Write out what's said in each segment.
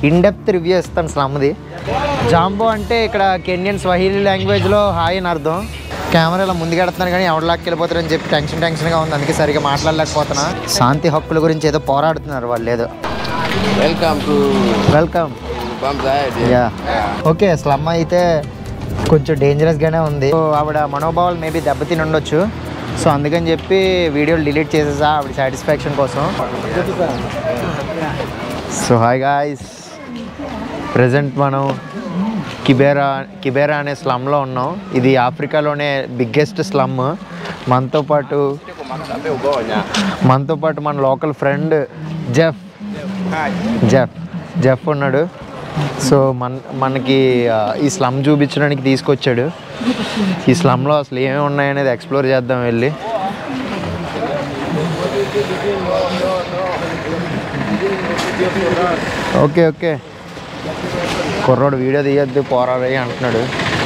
In depth review ఇస్తాను స్లమ్ది jumbo అంటే ఇక్కడ కెన్యన్ స్వహీలీ లాంగ్వేజ్లో హాయ్ అని అర్థం కెమెరా ఇలా ముందుకెడుతున్నాను కానీ ఎవరు లాక్కెళ్ళిపోతారని చెప్పి టెన్షన్ టెన్షన్గా ఉంది అందుకే సరిగా మాట్లాడలేకపోతున్నా శాంతి హక్కుల గురించి ఏదో పోరాడుతున్నారు వాళ్ళు ఏదో Welcome to welcome Bamzai. Yeah okay slum అయితే కొంచెం డేంజరస్గానే ఉంది సో ఆవిడ మనోభావాలు మేబీ దెబ్బతిని ఉండొచ్చు సో అందుకని చెప్పి వీడియోలు డిలీట్ చేసేసా ఆవిడ సాటిస్ఫాక్షన్ కోసం సో హాయ్ గాయస్ ప్రజెంట్ మనం కిబేరా కిబేరా అనే స్లమ్లో ఉన్నాం ఇది ఆఫ్రికాలోనే బిగ్గెస్ట్ స్లమ్ మనతో పాటు మనతో పాటు మన local friend Jeff Jeff Jeff ఉన్నాడు సో మన మనకి ఆ, ఈ స్లమ్ చూపించడానికి తీసుకొచ్చాడు ఈ స్లమ్లో అసలు ఏమేమి ఉన్నాయనేది ఎక్స్ప్లోర్ చేద్దాం వెళ్ళి ఓకే ఓకే కుర్రోడు వీడియో తీయద్దు పోరాడి అంటున్నాడు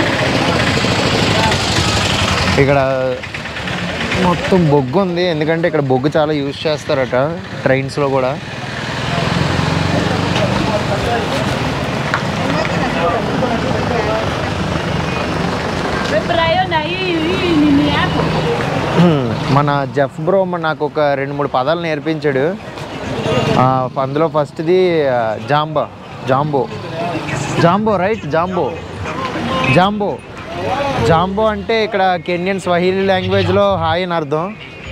ఇక్కడ మొత్తం బొగ్గు ఉంది ఎందుకంటే ఇక్కడ బొగ్గు చాలా యూజ్ చేస్తారట ట్రైన్స్లో కూడా Preparayo na hii hii nini yako. మన జెఫ్ బ్రో మన నాకు ఒక రెండు మూడు పదాలు నేర్పించాడు ఆ, అందులో ఫస్ట్ది ఆ, జాంబా జాంబో జాంబో రైట్ జాంబో జాంబో జాంబో అంటే ఇక్కడ కెన్యన్ స్వహీలీ లాంగ్వేజ్లో హాయ్ అని అర్థం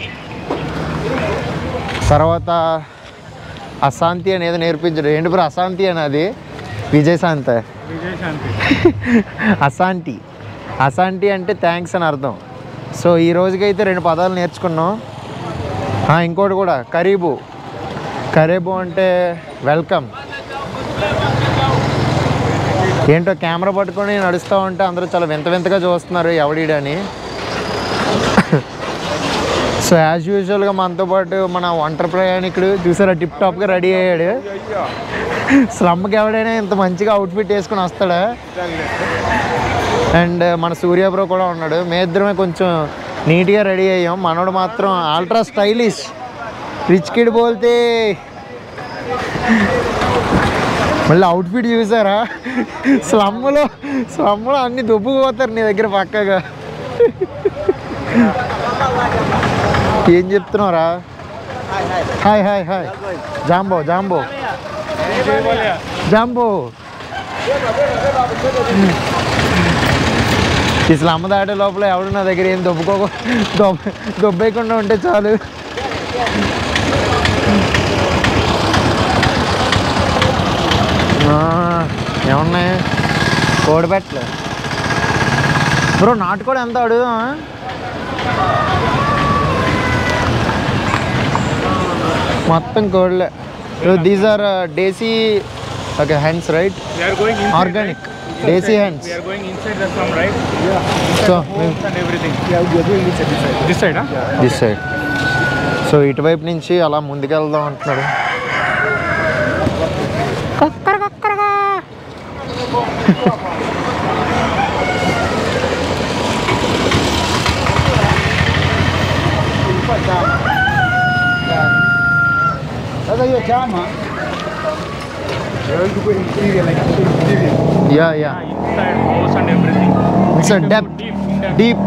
తర్వాత అశాంతి అనేది నేర్పించాడు ఏంటి బ్రో అశాంతి అని అది విజయశాంతి అశాంతి అశాంతి అంటే థ్యాంక్స్ అని అర్థం సో ఈ రోజుకైతే రెండు పదాలు నేర్చుకున్నాం ఆ, ఇంకోటి కూడా కరీబు కరీబు అంటే వెల్కమ్ ఏంటో కెమెరా పట్టుకొని నడుస్తూ ఉంటే అందరూ చాలా వింత వింతగా చూస్తున్నారు ఎవడీడని సో యాజ్ యూజువల్గా మనతో పాటు మన ఒంటరి ప్రయాణికుడు చూసారా టిప్ టాప్గా రెడీ అయ్యాడు స్లమ్కి ఎవడైనా ఇంత మంచిగా అవుట్ఫిట్ వేసుకొని వస్తాడా అండ్ మన సూర్య బ్రో కూడా ఉన్నాడు మీ ఇద్దరమే కొంచెం నీట్గా రెడీ అయ్యాం మనోడు మాత్రం అల్ట్రా స్టైలిష్ రిచ్ కిడ్ బోల్తే మళ్ళీ అవుట్ఫిట్ చూసారా స్లమ్లో స్లమ్లో అన్ని దుబ్బుకుపోతారు నీ దగ్గర పక్కగా ఏం చెప్తున్నావురా హాయ్ హాయ్ హాయ్ జాంబో జాంబో జాంబో ఈ స్లమ్ దాటే లోపల ఎవడు నా దగ్గర ఏం దొబ్బుకో దొబ్బ దొబ్బేయకుండా ఉంటే చాలు ఆ, ఏమున్నాయి కోడిపెట్టలు బ్రో నాటుకోడి ఎంత అడుగు మొత్తం కోళ్ళే దీస్ ఆర్ డేసీ okay hands right We are going inside. Organic డేసీ hands We are going inside the slum, right? Yeah. So And everything. Yeah, we are going inside this side. This side, huh? This side so ఇటువైపు నుంచి అలా ముందుకెళ్దాం అంటున్నాడు yeah yeah Ah, inside house and everything. It's deep Deep, in the deep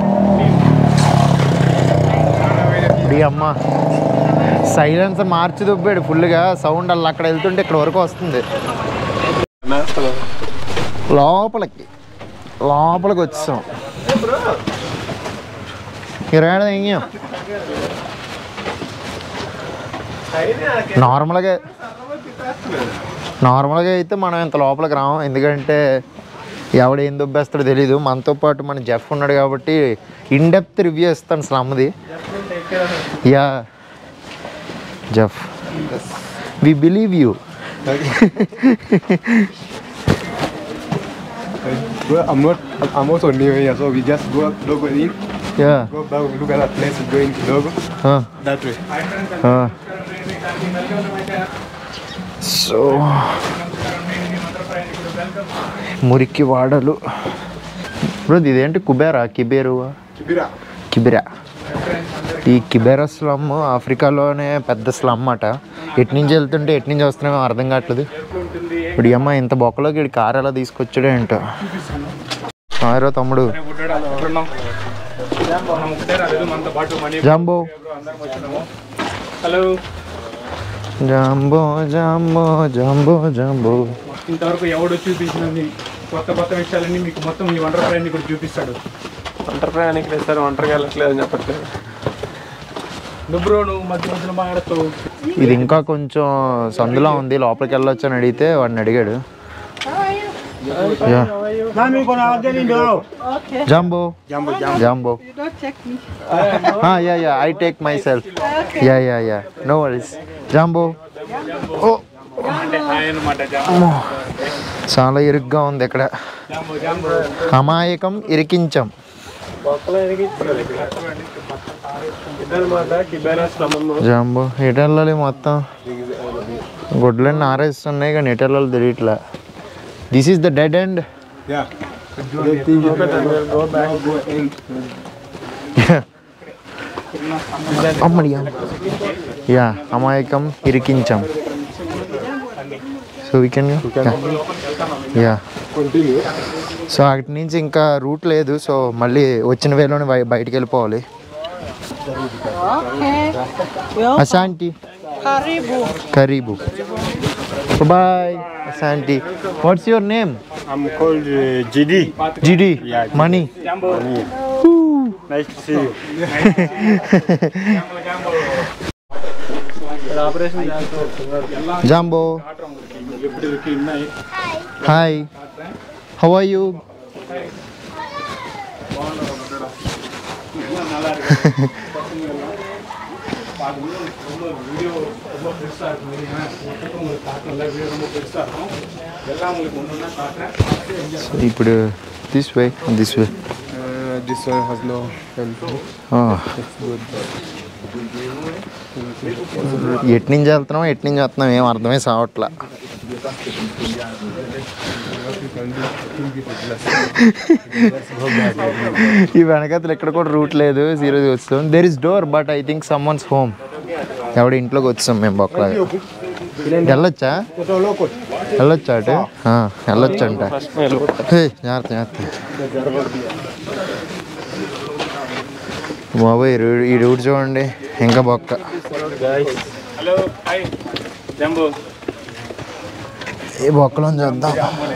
ఈ అమ్మ silence మార్చి దుబ్బాడు ఫుల్గా sound అలా అక్కడ వెళ్తుంటే ఇక్కడ వరకు వస్తుంది లోపలికి లోపలికి వచ్చాం ఇరవై తెంగాం నార్మల్గా నార్మల్గా అయితే మనం ఇంత లోపలికి రాము ఎందుకంటే ఎవడు ఏం దుబ్బేస్తాడో తెలీదు మనతో పాటు మన జెఫ్ ఉన్నాడు కాబట్టి ఇన్ డెప్త్ రివ్యూ ఇస్తాను స్లమ్ది yeah Jeff we believe you Well, I'm not. I'm also new here, so we just go Dogo in, yeah go back, look at that place, go into Dogo that way. So మురికి వాడలు ఇప్పుడు ఇదేంటి Kubera కిబేరు Kibira. కిబిరా ఈ కిబెరా slum ఆఫ్రికాలోనే పెద్ద slum అట ఎటు నుంచి వెళ్తుంటే ఎటు నుంచి వస్తున్నామో అర్థం కావట్లేదు ఉంటుంది ఇప్పుడు ఈ అమ్మ ఇంత బొక్కలోకి ఇడి కారు ఎలా తీసుకొచ్చాడో ఏంటో ఆరో తమ్ముడు జాంబో హలో జాంబో జాంబో జాంబో జాంబో ఇంతవరకు ఎవడు చూపించినది కొత్త కొత్త విషయాలన్నీ మీకు మొత్తం ఈ వండర్ ప్రయాణి కూడా చూపిస్తాడు ఒంటరి ప్రయాణికులు సార్ ఒంటరికి వెళ్ళట్లేదు అని చెప్పట్లేదు నువ్వు బ్రో నువ్వు మధ్య మధ్యలో మాట్లాడుతావు ఇది ఇంకా కొంచెం సందులో ఉంది లోపలికి వెళ్ళొచ్చు అని అడిగితే వాడిని అడిగాడు యా Okay. జాంబో జాంబో You don't check me. Yeah yeah I take myself yeah yeah yeah no worries జాంబో ఓ అంటే హాయ్ అనమాట చాలా ఇరుగ్గా ఉంది ఇక్కడ జాంబో జాంబో అమాయకం ఇరికించం ఇద్దరు మాట కిబేరాస్ సంబంధం జాంబో ఎటు వెళ్ళాలి మొత్తం గుడ్లన్నీ ఆరేస్తున్నాయి కానీ ఎటు వెళ్ళాలి తెలియట్లే this is the dead end Yeah. They think you can go back, go in. అమ్మడి యా అమాయకం ఇరికించం so we can yeah Continue. So అక్కడి నుంచి ఇంకా రూట్ లేదు సో మళ్ళీ వచ్చిన వేలోనే బయ- బయటికి వెళ్ళిపోవాలి Okay. Well, అశాంటి karibu. కరీబు బాయ్ అశాంటి what's your name I'm called uh, GD. GD money Nice to see you. Operation జాంబో హాయ్ హౌ ఆర్ యూ ఇప్పుడు this way this way Uh, this one has no help. ఎటు నుంచి వెళ్తున్నాం ఎటు నుంచి వస్తున్నాం ఏం అర్థమే సావట్లా ఈ వెనకతలు ఎక్కడ కూడా రూట్ లేదు సీరియస్ వస్తాం there is door but I think some ones home ఎవడ ఇంట్లోకి వచ్చాం మేము బొక్కలాగా వెళ్ళొచ్చా వెళ్ళొచ్చా అటు ఆ, వెళ్ళొచ్చు అంట హే, జాగ్రత్త జాగ్రత్త బాబోయ్ ఈ రూ- ఈ రూట్ చూడండి ఇంకా బొక్క హలో హాయ్ జాంబో ఏ బొక్కలో చూద్దాం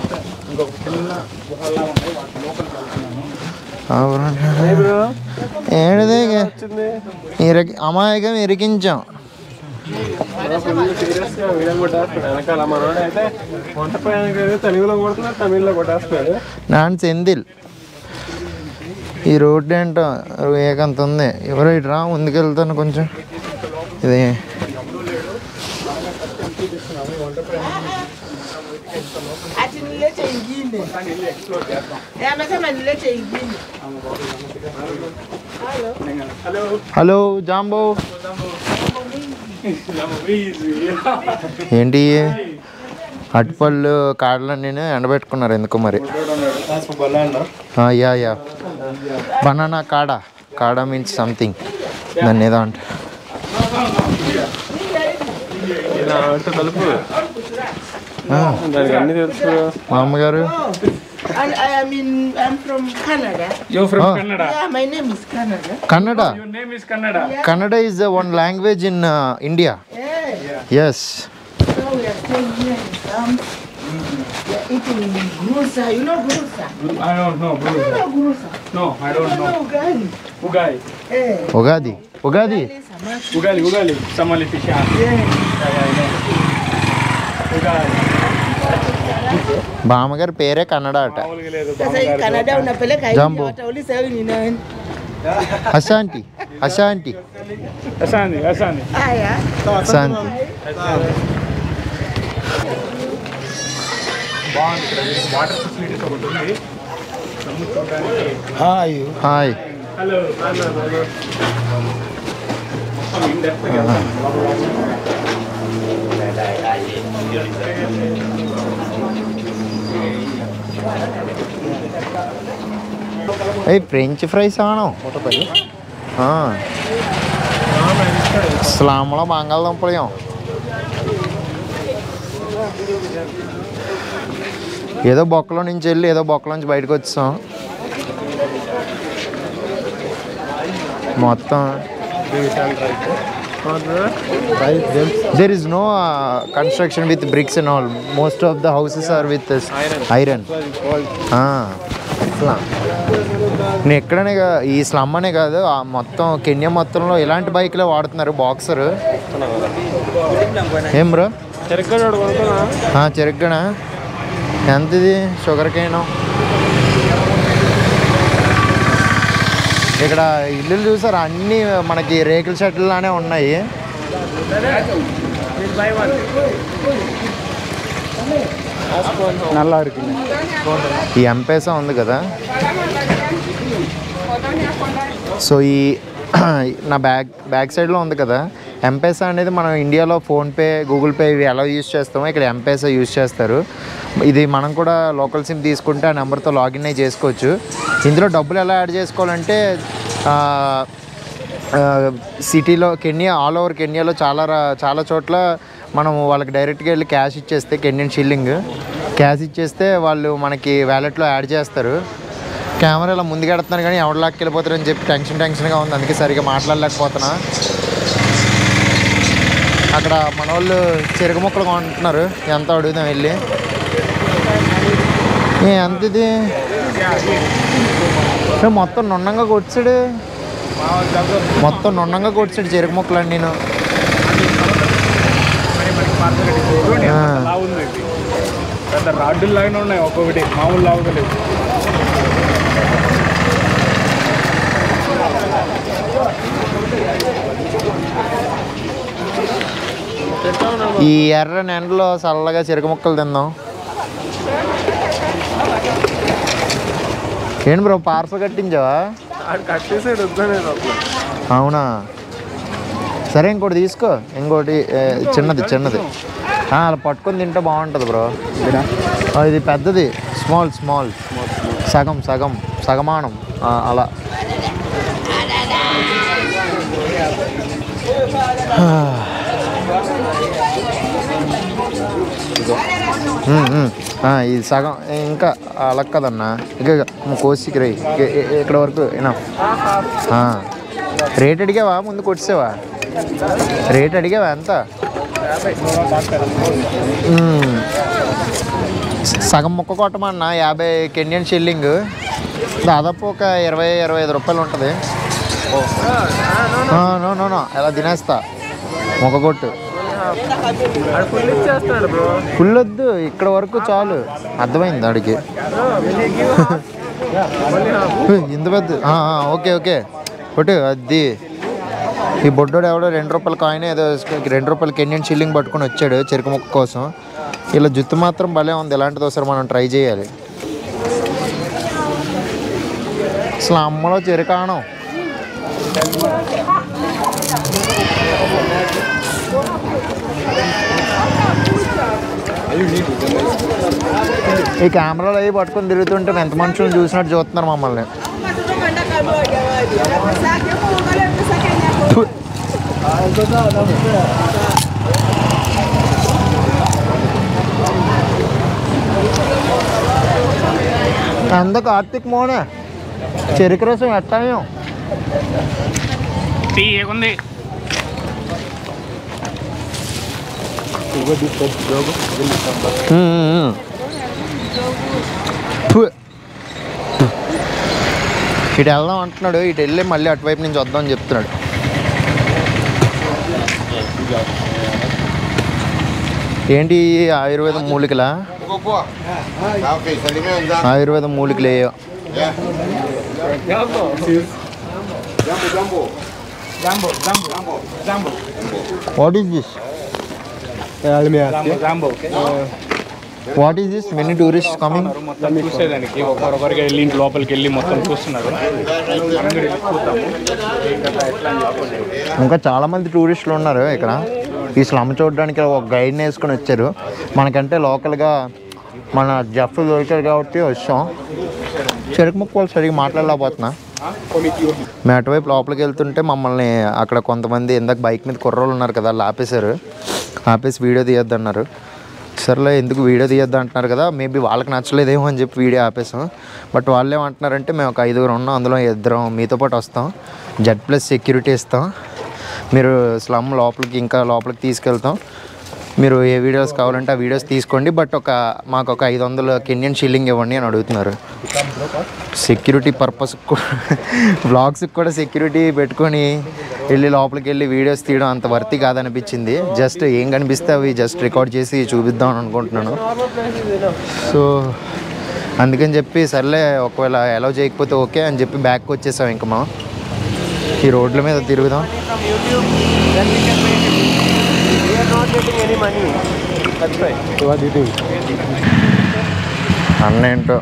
ఏడిదే ఇరకి అమాయకం ఇరికించాం సీరియస్గా వీడియో కొట్టేస్తాడు వెనకాల మనోడు అయితే వంట ప్రయాణికులు అయితే తెలుగులో కొడుతున్నాడు తమిళ్లో కొట్టేస్తాడు నాన్ సెందిల్ ఈ రోడ్డు ఏంటో ఏకంత ఉంది ఎవరో ఇటు రా ముందుకెళ్తాను కొంచెం ఇది Ati nilete ingine. Eh, amesema nilete ingine. Hello hello జాంబో జాంబో ప్లీజ్ ఏంటి అటుపళ్ళు కాడలన్నీ ఎండబెట్టుకున్నారు ఎందుకో మరి ఆ, యా యా బనానా కాడ కాడ మీన్స్ సంథింగ్ దాన్ని ఏదో అంట ఇలా అంటే తలుపు ఆ, దానికి అన్ని తెలుసు మా అమ్మగారు And I am in, I'm from Canada. Yo from Oh. Kannada Yeah, my name is Canada. Kannada your name is Kannada Kannada is one language in India Yeah. Yes So we are staying here in Sam. We are eating grusa. You know grusa? I don't know bro You know grusa? No I don't know No, ugali. ఉగాయి Eh. Ugadi Ugadi Samaki. ఉగాలి ఉగాలి సమలి fish ఉగాలి బామ్మగారి పేరే కన్నడ అట మామూలుగా లేదు Sasa hii Canada unapeleka Jambo. India watauliza wewe ni nani? అశాంటి అశాంటి అసాంది అసాంది Haya. అశాంతి వాటర్ ఫెసిలిటీస్ ఒకటి ఉంది హాయ్ హాయ్ హలో మొత్తం ఇండస్ట్రీ ഏയ് ഫ്രഞ്ച് ഫ്രൈസ് ആണോ ആ స్లామ్లో బంగాళదుంపలేం ఏదో బొక్కలో నుంచి వెళ్ళి ఏదో బొక్కలో నుంచి బయటకు వచ్చాం మొత్తం there is no construction with bricks and almost of the houses are with iron అట్లా నేను ఎక్కడనే కా- ఈ స్లమ్ అనే కాదు ఆ మొత్తం కెన్యా మొత్తంలో ఇలాంటి బైక్లే వాడుతున్నారు బాక్సర్ ఏం బ్రో చెరుకు కొనుక్కున్నా చెరుగ్గనా ఎంతది షుగర్ కేను ఇక్కడ ఇల్లులు చూసారు అన్నీ మనకి రేకుల షెడ్లానే ఉన్నాయి நல்லா இருக்குங்க ఈ ఎంపేసా ఉంది కదా సో ఈ నా బ్యాక్ బ్యాక్ సైడ్లో ఉంది కదా ఎంపేసా అనేది మనం ఇండియాలో ఫోన్పే గూగుల్ పే ఇవి ఎలా యూజ్ చేస్తామో ఇక్కడ ఎంపేసా యూజ్ చేస్తారు ఇది మనం కూడా లోకల్ సిమ్ తీసుకుంటే ఆ నెంబర్తో లాగిన్ అయ్యి చేసుకోవచ్చు ఇందులో డబ్బులు ఎలా యాడ్ చేసుకోవాలంటే ఆ, ఆ, సిటీలో కెన్యా ఆల్ ఓవర్ కెన్యాలో చాలా రా- చాలా చోట్ల మనం వాళ్ళకి డైరెక్ట్గా వెళ్ళి క్యాష్ ఇచ్చేస్తే కెన్యన్ షిల్లింగ్ క్యాష్ ఇచ్చేస్తే వాళ్ళు మనకి వ్యాలెట్లో యాడ్ చేస్తారు కెమెరా ఇలా ముందుకు ఎడుతున్నాను కానీ ఎవరు లాక్కి వెళ్ళిపోతారని చెప్పి టెన్షన్ టెన్షన్గా ఉంది అందుకే సరిగా మాట్లాడలేకపోతున్నా అక్కడ మన వాళ్ళు చెరుకు ముక్కలు కొంటున్నారు ఎంత అడుగుదాం వెళ్ళి ఏ ఎంత ఇది ఏ, మొత్తం నున్నంగా కొట్టాడు మొత్తం నున్నంగా కొట్టాడు చెరుకు ముక్కలు నేను ఆ. లావు ఉంది ఇది. పెద్ద రాడ్డులు లాగానే ఉన్నాయి ఒక్కొక్కటి మామూలు లావుగా లేవు ఈ ఎర్ర ఎండలో చల్లగా చెరుకు ముక్కలు తిందాం ఏంటి బ్రో పార్సల్ కట్టించావా ఆడు కట్టేసాడు వద్దానే అవునా సరే ఇంకోటి తీసుకో ఇంకోటి ఏ, చిన్నది చిన్నది ఆ, అలా పట్టుకొని తింటే బాగుంటుంది బ్రో ఆ, ఇది పెద్దది స్మాల్ స్మాల్ సగం సగం సగమానం ఆ, అలా ఉమ్, ఉమ్. ఆ, ఇది సగం ఇంకా అలా కదన్నా ఇక ఇక, కోసికి రై ఇక్కడ వరకు ఏనా రేట్ అడిగావా ముందు కొట్టావా రేట్ అడిగావా ఎంత మ్మ్. సగం ముక్క కొట్టమన్నా యాభై కెన్యన్ షిల్లింగ్ దాదాపు ఒక ఇరవై ఇరవై ఐదు రూపాయలు ఉంటుంది ఆ, నో నో నో ఎలా తినేస్తా ముక్క కొట్టు ఆడు ఫుల్ ఇచ్చేస్తాడు బ్రో ఫుల్ వద్దు ఇక్కడ వరకు చాలు అర్థమైంది ఆడికి ఇంత పెద్ద ఆ, ఆ, ఓకే ఓకే కొట్టు అది ఈ బొడ్డోడు ఎవడో రెండు రూపాయల కాయిన్ ఏదో వేసుకొని రెండు రూపాయల కెన్యన్ షిల్లింగ్ పట్టుకొని వచ్చాడు చెరుకు ముక్క కోసం ఇలా జుత్తు మాత్రం భలే ఉంది ఇలాంటిది ఒకసారి మనం ట్రై చేయాలి అసలు అమ్మలో చెరుకాణం ఈ కెమెరాలు అవి పట్టుకొని తిరుగుతుంటే ఎంత మనుషులను చూసినట్టు చూస్తున్నారు మమ్మల్ని థు. అంత కార్తీక్ మోనే చెరుకు రసం ఎట్టాయం టీ ఏముంది ఇటు వెళ్దాం అంటున్నాడు ఇటు వెళ్ళి మళ్ళీ అటువైపు నుంచి వద్దాం అని చెప్తున్నాడు ఏంటి ఈ ఆయుర్వేదం మూలికలా Ok, salimos andando. ఆయుర్వేదం మూలికలు ఏయో Jambo, jambo. జాంబో జాంబో జాంబో వాట్ ఈస్ దిస్ జాంబో జాంబో what is this many tourist coming మొత్తం చూసేదానికి ఒకరొకరికి వెళ్ళి ఇంటి లోపలికి వెళ్ళి మొత్తం చూస్తున్నారు అందరూ వెళ్ళి చూద్దాము ఏం కథ ఎట్లా అని చెప్పండి ఇంకా చాలా మంది టూరిస్టులు ఉన్నారు ఇక్కడ ఈ స్లమ్ చూడడానికి ఒక గైడ్ని వేసుకొని వచ్చారు మనకంటే లోకల్గా మన జఫ్ దొరికారు కాబట్టి వచ్చాం చెరుకు ముక్క వాళ్ళు సరిగ్గా మాట్లాడలేకపోతున్నా మేము అటువైపు లోపలికి వెళ్తుంటే మమ్మల్ని అక్కడ కొంతమంది ఇందాక బైక్ మీద కుర్రోళ్ళు ఉన్నారు కదా వాళ్ళు ఆపేశారు ఆపేసి వీడియో తీయొద్దన్నారు సర్లే ఎందుకు వీడియో తీయొద్దు అంటున్నారు కదా మేబీ వాళ్ళకి నచ్చలేదేమో అని చెప్పి వీడియో ఆపేసాం బట్ వాళ్ళు ఏమంటున్నారంటే మేము ఒక ఐదుగురు ఉన్నాం అందులో ఇద్దరం మీతో పాటు వస్తాం జెడ్ ప్లస్ సెక్యూరిటీ ఇస్తాం మీరు స్లమ్ లోపలికి ఇంకా లోపలికి తీసుకెళ్తాం మీరు ఏ వీడియోస్ కావాలంటే ఆ వీడియోస్ తీసుకోండి బట్ ఒక మాకు ఒక ఐదు వందల కెన్యన్ షిల్లింగ్ ఇవ్వండి అని అడుగుతున్నారు సెక్యూరిటీ పర్పస్ వ్లాగ్స్కి కూడా సెక్యూరిటీ పెట్టుకొని వెళ్ళి లోపలికి వెళ్ళి వీడియోస్ తీయడం అంత వర్తి కాదనిపించింది జస్ట్ ఏం కనిపిస్తే అవి జస్ట్ రికార్డ్ చేసి చూపిద్దాం అని అనుకుంటున్నాను సో అందుకని చెప్పి సర్లే ఒకవేళ అలౌ చేయకపోతే ఓకే అని చెప్పి బ్యాక్ వచ్చేసాం ఇంక మా ఈ రోడ్ల మీద తిరుగుదాం Then we can make it. We are not getting any money. That's right. So what do you think? అన్న ఏంటో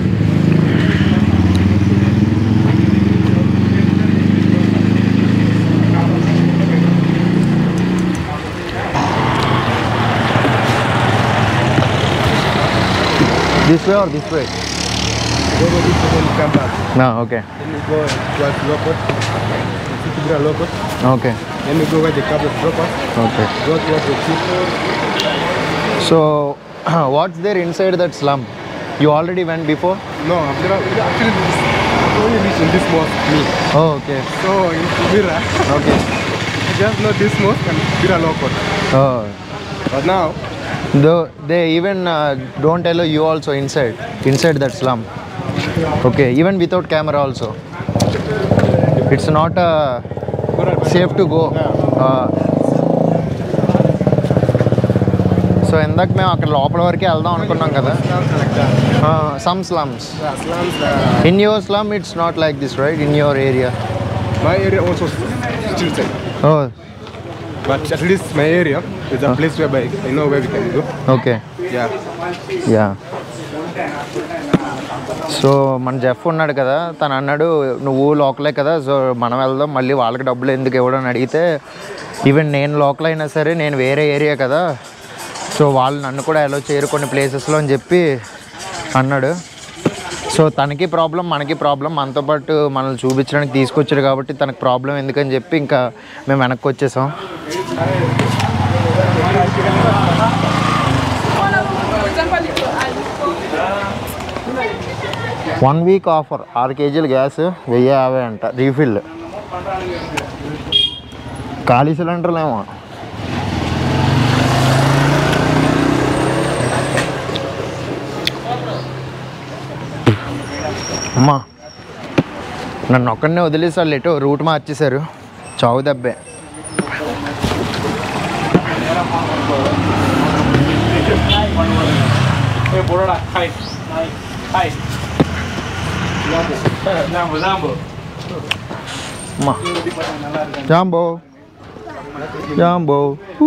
this way or this way Go to this and come back. Okay Then we go towards Lopot. Sikibra Lopot. Okay Then we go where the cab is drop us. Okay Go towards the chief. So what's there inside that slum you already went before No, I've never, actually, this, I've only reached in this mosque, me. Okay So in Kubira, okay I just know this mosque and Kubira Lopot. But now, though they even don't allow you also inside inside that slum okay even without camera also it's not safe to go so ఇందాక మేము అక్కడ లోపల వరకే వెళ్దాం అనుకున్నాం కదా slums like that. Some slums Yeah, slums, uh, in your slum it's not like this right in your area my area also still safe. Oh But at least my area is a place whereby I know where we can go. Okay Yeah. Yeah so మన Jeff ఉన్నాడు కదా తను అన్నాడు నువ్వు లోకలే కదా so మనం వెళ్దాం మళ్ళీ వాళ్ళకి డబ్బులు ఎందుకు ఇవ్వడం అని అడిగితే ఈవెన్ నేను లోకల్ అయినా సరే నేను వేరే ఏరియా కదా సో వాళ్ళు నన్ను కూడా ఎలా చేయరు కొన్ని ప్లేసెస్లో అని చెప్పి అన్నాడు సో తనకి ప్రాబ్లం మనకి ప్రాబ్లం మనతో పాటు మనల్ని చూపించడానికి తీసుకొచ్చాడు కాబట్టి తనకు ప్రాబ్లం ఎందుకని చెప్పి ఇంకా మేము వెనక్కి వచ్చేసాం వన్ వీక్ ఆఫర్ ఆరు కేజీలు గ్యాస్ వెయ్యి యాభై అంట రీఫిల్ ఖాళీ సిలిండర్లేమో అమ్మా నన్ను ఒక్కడనే వదిలేసి వాళ్ళు ఎటో రూట్ మార్చేశారు చావు దెబ్బే ఏ బుడడా హాయ్ హాయ్ జాంబు జాంబు అమ్మా జాంబో జాంబో ఊ.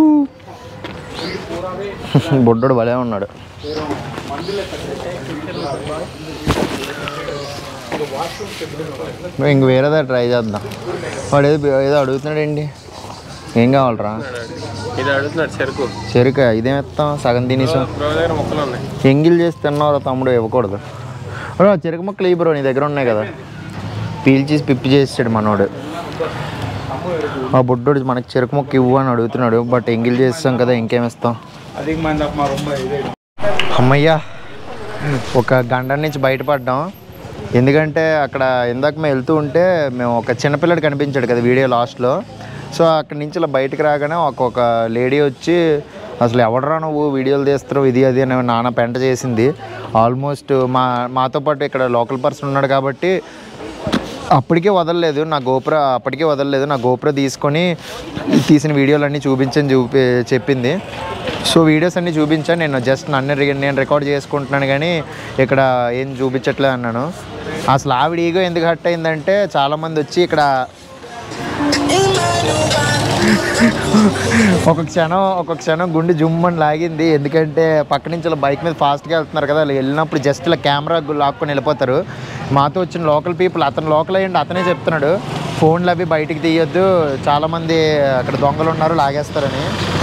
బుడ్డోడు భలే ఉన్నాడు నువ్వు ఇంక వేరేదా ట్రై చేద్దాం వాడు ఏదో ఏదో అడుగుతున్నాడండి ఏం కావాలరా ఇది అడుగుతున్నాడు చెరుకు చెరుక ఇదేం ఇస్తాం సగం తినేసాం బ్రో దగ్గర మొక్కలు ఉన్నాయి ఎంగిల్ చేసి తిన్నావురా తమ్ముడు ఇవ్వకూడదు బ్రో చెరుకు మొక్కలు ఇవ్వు బ్రో నీ దగ్గర ఉన్నాయి కదా పీల్చేసి పిప్పి చేసాడు మనోడు ఆ బుడ్డోడు మనకి చెరుకు మొక్క ఇవ్వు అని అడుగుతున్నాడు బట్ ఎంగిల్ చేస్తాం కదా ఇంకేం ఇస్తాం అధిక మంది మా రొమ్మ ఇదే అమ్మయ్యా ఒక గంట నుంచి బయటపడ్డాం ఎందుకంటే అక్కడ ఇందాక మేము వెళ్తూ ఉంటే మేము ఒక చిన్నపిల్లడు కనిపించాడు కదా వీడియో లాస్ట్లో సో అక్కడి నుంచి ఇలా బయటకు రాగానే ఒక్కొక్క లేడీ వచ్చి అసలు ఎవడరా నువ్వు వీడియోలు తీస్తున్నావు ఇది అది అని నాన్న పెంట చేసింది ఆల్మోస్ట్ మా మాతో పాటు ఇక్కడ లోకల్ పర్సన్ ఉన్నాడు కాబట్టి అప్పటికే వదలలేదు నా గోపుర అప్పటికే వదలలేదు నా గోపుర తీసుకొని తీసిన వీడియోలన్నీ చూపించని చూపి చెప్పింది సో వీడియోస్ అన్నీ చూపించాను నేను జస్ట్ నన్ను రి- నేను రికార్డ్ చేసుకుంటున్నాను కానీ ఇక్కడ ఏం చూపించట్లేదు అన్నాను అసలు ఆవిడ ఈగో ఎందుకు హట్ అయిందంటే చాలామంది వచ్చి ఇక్కడ ఒక క్షణం ఒక క్షణం గుండె జుమ్మని లాగింది ఎందుకంటే పక్క నుంచి ఇలా బైక్ మీద ఫాస్ట్గా వెళ్తున్నారు కదా వాళ్ళు వెళ్ళినప్పుడు జస్ట్ ఇలా కెమెరా లాక్కొని వెళ్ళిపోతారు మాతో వచ్చిన లోకల్ పీపుల్ అతను లోకల్ అయ్యండి అతనే చెప్తున్నాడు ఫోన్లు అవి బయటికి తీయొద్దు చాలామంది అక్కడ దొంగలు ఉన్నారు లాగేస్తారని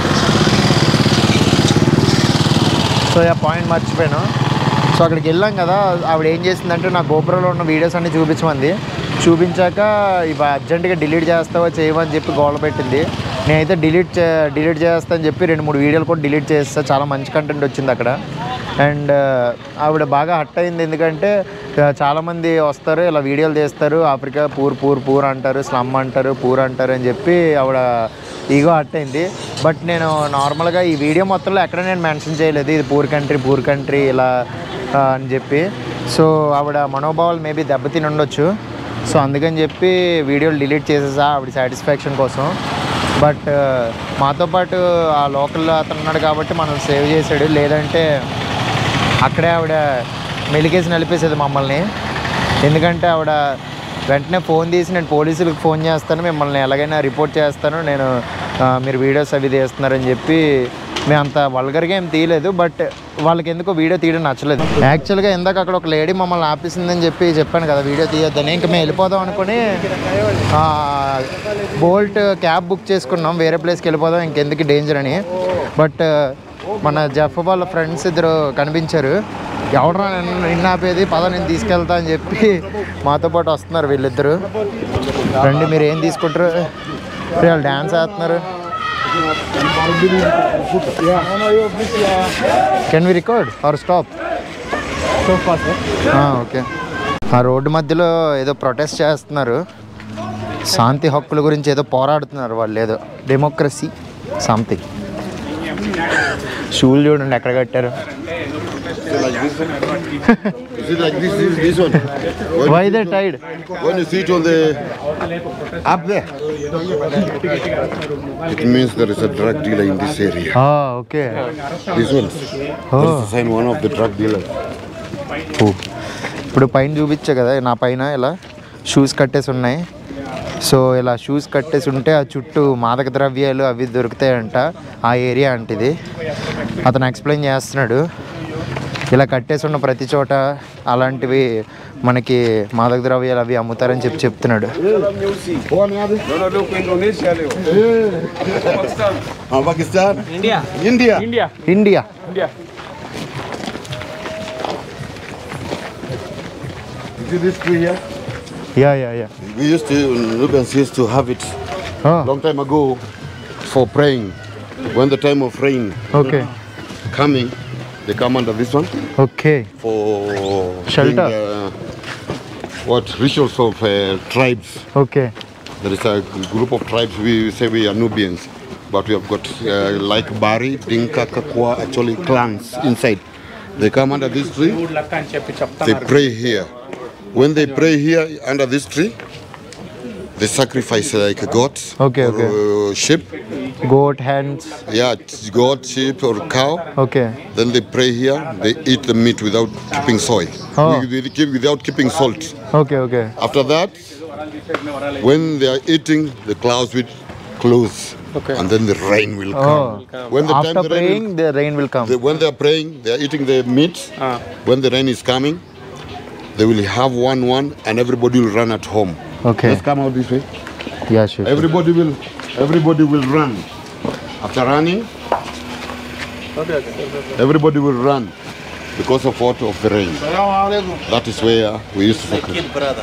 సో ఆ పాయింట్ మర్చిపోయాను సో అక్కడికి వెళ్ళాం కదా ఆవిడ ఏం చేసిందంటే నా గోపురంలో ఉన్న వీడియోస్ అన్ని చూపించమంది చూపించాక ఇవి అర్జెంటుగా డిలీట్ చేస్తావా చేయమని చెప్పి గోల పెట్టింది నేనైతే డిలీట్ చే డిలీట్ చేస్తా అని చెప్పి రెండు మూడు వీడియోలు కూడా డిలీట్ చేస్తా చాలా మంచి కంటెంట్ వచ్చింది అక్కడ అండ్ ఆవిడ బాగా హట్ అయింది ఎందుకంటే ఆ, చాలామంది వస్తారు ఇలా వీడియోలు తీస్తారు ఆఫ్రికా పూర్ పూర్ పూర్ అంటారు స్లమ్ అంటారు పూర్ అంటారు అని చెప్పి ఆవిడ ఈగో హట్ అయింది బట్ నేను నార్మల్గా ఈ వీడియో మొత్తంలో ఎక్కడ నేను మెన్షన్ చేయలేదు ఇది పూర్ కంట్రీ పూర్ కంట్రీ ఇలా ఆ, అని చెప్పి సో ఆవిడ మనోభావాలు మేబీ దెబ్బతిని ఉండొచ్చు సో అందుకని చెప్పి వీడియోలు డిలీట్ చేసేసా ఆవిడ సాటిస్ఫాక్షన్ కోసం బట్ మాతో పాటు ఆ లోకల్ అతను ఉన్నాడు కాబట్టి మనం సేవ్ చేసాడు లేదంటే అక్కడే ఆవిడ మెలికేసి నలిపేసేది మమ్మల్ని ఎందుకంటే ఆవిడ వెంటనే ఫోన్ తీసి నేను పోలీసులకు ఫోన్ చేస్తాను మిమ్మల్ని ఎలాగైనా రిపోర్ట్ చేస్తాను నేను ఆ, మీరు వీడియోస్ అవి తీస్తున్నారని చెప్పి మేము అంత వల్గర్గా ఏం తీయలేదు బట్ వాళ్ళకి ఎందుకో వీడియో తీయడం నచ్చలేదు యాక్చువల్గా ఇందాక అక్కడ ఒక లేడీ మమ్మల్ని ఆపేసిందని చెప్పి చెప్పాను కదా వీడియో తీయొద్దని ఇంకా మేము వెళ్ళిపోదాం అనుకుని ఆ, బోల్ట్ క్యాబ్ బుక్ చేసుకున్నాం వేరే ప్లేస్కి వెళ్ళిపోదాం ఇంకెందుకు డేంజర్ అని బట్ మన జఫ్ వాళ్ళ ఫ్రెండ్స్ ఇద్దరు కనిపించారు ఎవడరా నిన్ను నిన్న ఆపేది పద నేను తీసుకెళ్తా అని చెప్పి మాతో పాటు వస్తున్నారు వీళ్ళిద్దరు రండి మీరు ఏం తీసుకుంటారు రే, వాళ్ళు డ్యాన్స్ వేస్తున్నారు can we record or stop okay ఆ రోడ్డు మధ్యలో ఏదో ప్రొటెస్ట్ చేస్తున్నారు శాంతి హక్కుల గురించి ఏదో పోరాడుతున్నారు వాళ్ళు ఏదో డెమోక్రసీ సంథింగ్ షూలు చూడండి ఎక్కడ కట్టారు Is it like this? This, this one. When, why they tied when you see it on the up there, it means there is a drug dealer in this area. Okay This one. That is the sign one of the drug dealers. ఇప్పుడు పైన చూపించా కదా నా పైన ఇలా shoes కట్టేసి ఉన్నాయి so ఇలా షూస్ కట్టేసి ఉంటే ఆ చుట్టూ మాదక ద్రవ్యాలు అవి దొరుకుతాయంట ఆ ఏరియా అంటే ఇది అతను ఎక్స్ప్లెయిన్ చేస్తున్నాడు ఇలా కట్టేసి ఉన్న ప్రతి చోట అలాంటివి మనకి మాదక ద్రవ్యాలు అవి అమ్ముతారని చెప్పి చెప్తున్నాడు Uh, Pakistan. India India. India India India You see this tree here? Yeah yeah yeah We used to, Nubians used to have it long time ago for praying. When the time of rain okay coming, they come under this one okay for Shelter. doing, uh, what rituals of uh, tribes. Okay There is a group of tribes. We say we are Nubians, but we have got uh, like Bari, Dinka, Kakwa, actually clans inside. They come under this tree. లెక్క అని చెప్పి They చెప్తాను pray here. When they pray here under this tree, they sacrifice like a goat Okay, or okay. uh, sheep. Goat hands Yeah, it's goat, sheep, or cow. Okay Then they pray here. They eat the meat without keeping soil, Oh. With- with- keep- without keeping salt. Okay okay After that, when they are eating, the clouds will close, Okay. and then the rain will Oh. come. When the time after the rain, praying the rain will come will, the, when they are praying, they are eating the meat. Ah. When the rain is coming, they will have one one, and everybody will run at home. Okay Let's come out this way. Yeah sure Everybody will, everybody will run. After running, everybody will run because of what of the rain. That is where we used to focus.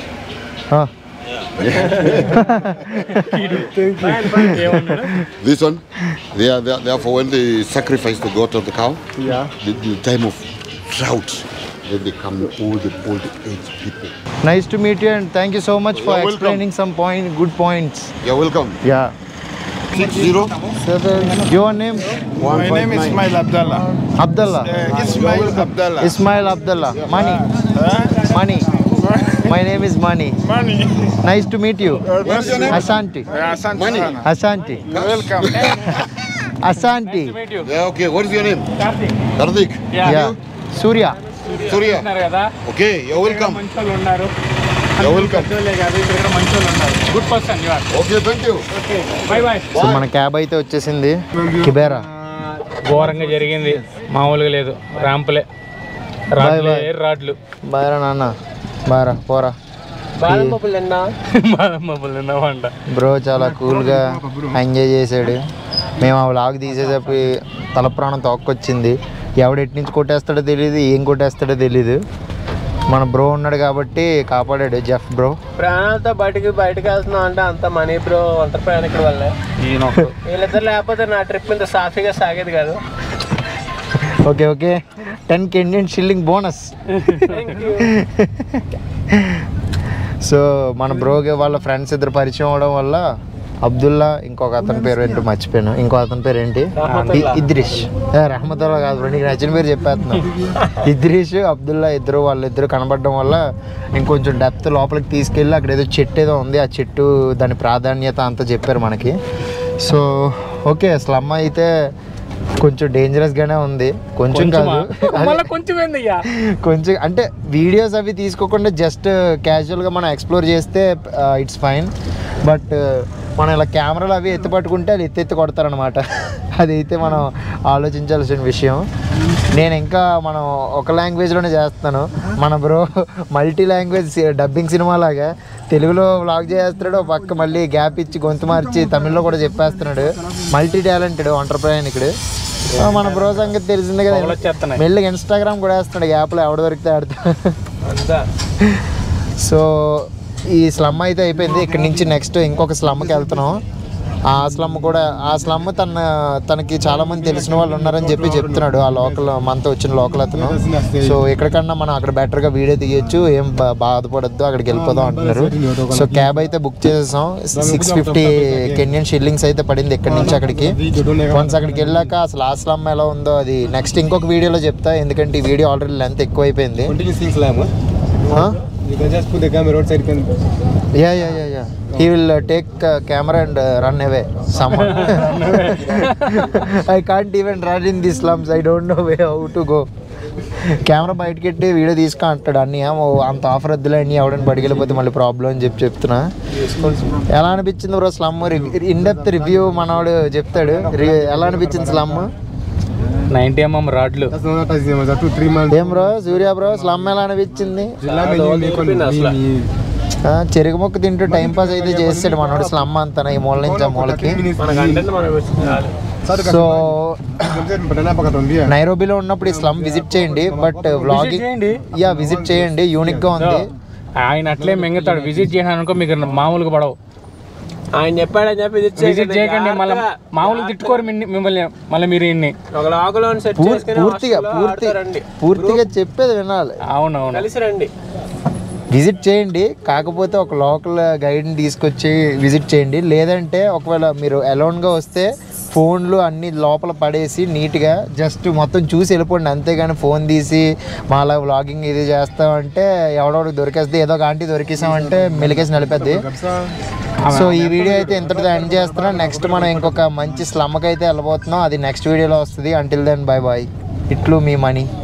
This one, they are, they are therefore when they sacrifice the goat or the cow, Yeah. the, the time of drought, then they come all the old age people. Nice to meet you and thank you so much for You're welcome. explaining some point, good points. You're welcome. Yeah. Six zero. Your name? My name is Ismail Abdallah. Abdullah. Uh, Ismail Abdallah. Ismail Abdullah. Money. Money. My name is Money. Money. Nice to meet you. What's your name? Ashanti. Uh, Asante Money. sana. Ashanti. Welcome. Ashanti. meet you. Yeah, okay. What is your name? Karthik Karthik. Yeah. Surya. Surya. ఉన్నారు కదా Okay, you're welcome. మంచి వాళ్ళు ఉన్నారు You're welcome. పెద్దోళ్ళే కాదు ఇక్కడ కూడా మంచి వాళ్ళు ఉన్నారు good person you are Okay, thank you. Okay bye bye so మన క్యాబ్ అయితే వచ్చేసింది కిబేరా ఘోరంగా జరిగింది మామూలుగా లేదు ర్యాంపులే రాడ్లే bye. రాడ్లు బాయరా నాన్న బాయరా పోరా బాదం పప్పులు తిన్నామంట బ్రో చాలా కూల్గా ఎంజాయ్ చేశాడు మేము ఆ వ్లాగ్ తీసేటప్పుడు తల ప్రాణం తోక్కొచ్చింది ఎవడు ఎటు నుంచి కొట్టేస్తాడో తెలియదు ఏం కొట్టేస్తాడో తెలియదు మన బ్రో ఉన్నాడు కాబట్టి కాపాడాడు జెఫ్ బ్రో ప్రాణాలతో బయటికి బయటకు వెళ్తున్నాం అంటే అంత మనీ బ్రో ఒంటరి ప్రయాణికుల వల్లే ఈయన ఒక వీళ్ళిద్దరు లేకపోతే నా ట్రిప్ ఇంత సాఫీగా సాగేది కాదు okay okay ten Kenyan shilling bonus so మన బ్రోకి వాళ్ళ ఫ్రెండ్స్ ఇద్దరు పరిచయం అవడం వల్ల అబ్దుల్లా ఇంకొక అతని పేరు ఏంటో మర్చిపోయాను ఇంకో అతని పేరు ఏంటి ఇ- ఇద్రిష్ ఏ, రహమతుల్లా కాదు బ్రో నీకు నచ్చిన పేరు చెప్పేస్తున్నా ఇద్రిష్ అబ్దుల్లా ఇద్దరు వాళ్ళిద్దరు కనబడడం వల్ల ఇంకొంచెం డెప్త్ లోపలికి తీసుకెళ్ళి అక్కడ ఏదో చెట్టు ఏదో ఉంది ఆ చెట్టు దాని ప్రాధాన్యత అంతా చెప్పారు మనకి సో ఓకే స్లమ్ అయితే కొంచెం డేంజరస్ గానే ఉంది కొంచెం కాదు మళ్ళీ కొంచెం ఏందయ్యా కొంచెం అంటే వీడియోస్ అవి తీసుకోకుండా జస్ట్ క్యాజువల్గా మనం ఎక్స్ప్లోర్ చేస్తే ఇట్స్ ఫైన్ బట్ మనం ఇలా కెమెరాలు అవి ఎత్తి పట్టుకుంటే అది ఎత్తి ఎత్తి కొడతారనమాట అదైతే మనం ఆలోచించాల్సిన విషయం నేను ఇంకా మనం ఒక లాంగ్వేజ్లోనే చేస్తాను మన bro multi language dubbing cinema లాగా తెలుగులో వ్లాగ్ చేస్తున్నాడు ఒక పక్క మళ్ళీ గ్యాప్ ఇచ్చి గొంతు మార్చి తమిళ్లో కూడా చెప్పేస్తున్నాడు మల్టీ టాలెంటెడ్ ఒంటరి ప్రయాణికుడు ఆ, మన బ్రో సంగతి తెలిసిందే కదా పొగలు వచ్చేస్తున్నాయి. మెల్లిగా ఇన్స్టాగ్రామ్ కూడా వేస్తున్నాడు యాప్లో ఎవడ దొరికితే ఆడుతా అంతా సో ఈ స్లమ్ అయితే అయిపోయింది ఇక్కడ నుంచి నెక్స్ట్ ఇంకొక స్లమ్కి వెళ్తున్నాం ఆ స్లమ్ కూడా ఆ స్లమ్ తన తనకి చాలా మంది తెలిసిన వాళ్ళు ఉన్నారని చెప్పి చెప్తున్నాడు ఆ లోకల్ మనతో వచ్చిన లోకల్ అతను సో ఎక్కడికన్నా మనం అక్కడ బెటర్గా వీడియో తీయొచ్చు ఏం బా- బాధపడద్దు అక్కడికి వెళ్ళిపోదాం అంటున్నారు సో క్యాబ్ అయితే బుక్ చేసేసాం సిక్స్ ఫిఫ్టీ కెన్యన్ షిల్లింగ్స్ అయితే పడింది ఇక్కడి నుంచి అక్కడికి వన్స్ అక్కడికి వెళ్ళాక అసలు ఆ స్లమ్ ఎలా ఉందో అది నెక్స్ట్ ఇంకొక వీడియోలో చెప్తా ఎందుకంటే ఈ వీడియో ఆల్రెడీ లెంత్ ఎక్కువ అయిపోయింది Continuous things slam, huh? You can just put the camera outside. Can yeah yeah yeah yeah he will take camera and run away some I can't even run in the slums I don't know way how to go camera బయటకి ఎట్టి video తీసుకో అంటాడు అన్ని ఏమో అంత offer వద్దులే అన్ని ఎవడని పడికెళ్ళిపోతే మళ్ళీ ప్రాబ్లం అని చెప్పి చెప్తున్నా ఎలా అనిపించింది bro slum in depth review మనవాడు చెప్తాడు రి- ఎలా అనిపించింది స్లమ్ నైన్టీ ఎంఎం రాడ్లు that's not that easy. That's two, three months. ఏం బ్రో సూర్య బ్రో స్లమ్ ఎలా అనిపించింది Lam and you make on అసలు. ఆ, చెరుకు మొక్క తింటూ టైం పాస్ అయితే చేస్తాడు మనోడు స్లమ్ అంతా ఈ మూల నుంచి ఆ మూలకి మన కంటెంట్ మనకు వచ్చింది చాలు. So Banana pakat on beer. నైరోబీలో ఉన్నప్పుడు ఈ స్లమ్ విజిట్ చేయండి బట్ వ్లాగింగ్ చేయండి. యా విజిట్ చేయండి యూనిక్ గా ఉంది ఆయన అట్లే మింగుతాడు విజిట్ చేయడానికి అనుకో మీకు మామూలుగా పడవు ఆయన చెప్పాడని చెప్పి visit విజిట్ చేయకండి. చేయకండి మళ్ళీ జాగ్రత్తగా. మామూలుగా తిట్టుకోరు మిన్ని- మిమ్మల్ని మళ్ళీ మీరు ఇన్ని ఒక లాగులో సెట్ పూర్- చేసుకుని పూర్తిగా hostel లో పూర్తి ఆడతారండి. పూర్తిగా చెప్పేది వినాలి అవునవును కలిసి రండి విజిట్ చేయండి కాకపోతే ఒక లోకల్ గైడ్ని తీసుకొచ్చి విజిట్ చేయండి లేదంటే ఒకవేళ మీరు అలోన్గా వస్తే ఫోన్లు అన్ని లోపల పడేసి నీట్గా జస్ట్ మొత్తం చూసి వెళ్ళిపోండి అంతేగాని ఫోన్ తీసి మాలా వ్లాగింగ్ ఇది చేస్తామంటే ఎవడోడికి దొరికేస్తే ఏదో ఒక ఆంటీ దొరికేసామంటే మెలికేసి నలిపేద్ది సో ఈ వీడియో అయితే ఇంతటితో ఎండ్ చేస్తున్నాం నెక్స్ట్ మనం ఇంకొక మంచి స్లమ్కి అయితే వెళ్ళబోతున్నాం అది నెక్స్ట్ వీడియోలో వస్తుంది అంటిల్ దెన్ బాయ్ బాయ్ ఇట్లు మీ మనీ